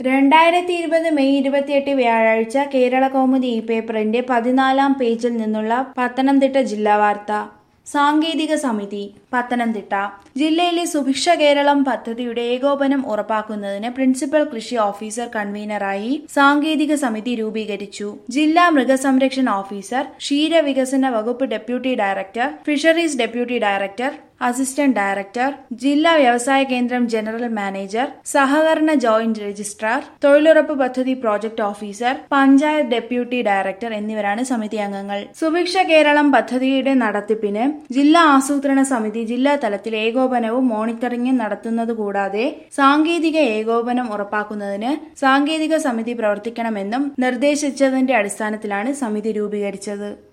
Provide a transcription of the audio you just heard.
രണ്ടായിരത്തി ഇരുപത് മെയ് ഇരുപത്തിയെട്ട് വ്യാഴാഴ്ച കേരള കൗമുദി ഈ പേപ്പറിന്റെ പതിനാലാം പേജിൽ നിന്നുള്ള പത്തനംതിട്ട ജില്ലാ വാർത്ത സാങ്കേതിക സമിതി പത്തനംതിട്ട ജില്ലയിലെ സുഭിക്ഷ കേരളം പദ്ധതിയുടെ ഏകോപനം ഉറപ്പാക്കുന്നതിന് പ്രിൻസിപ്പൽ കൃഷി ഓഫീസർ കൺവീനറായി സാങ്കേതിക സമിതി രൂപീകരിച്ചു ജില്ലാ മൃഗസംരക്ഷണ ഓഫീസർ ക്ഷീരവികസന വകുപ്പ് deputy director fisheries deputy director assistant director ജില്ലാ വ്യവസായ കേന്ദ്രം ജനറൽ മാനേജർ സഹകരണ ജോയിന്റ് രജിസ്ട്രാർ തൊഴിലുറപ്പ് പദ്ധതി project officer panchayat deputy director എന്നിവരാണ് സമിതി അംഗങ്ങൾ സുഭിക്ഷ കേരളം പദ്ധതിയുടെ നടത്തിപ്പിന് ജില്ലാ ആസൂത്രണ സമിതി ജില്ലാ തലത്തിൽ ഏകോപനവും മോണിറ്ററിംഗും നടത്തുന്നത് കൂടാതെ സാങ്കേതിക ഏകോപനം ഉറപ്പാക്കുന്നതിന് സാങ്കേതിക സമിതി പ്രവർത്തിക്കണമെന്നും നിർദ്ദേശിച്ചതിന്റെ അടിസ്ഥാനത്തിലാണ് സമിതി രൂപീകരിച്ചത്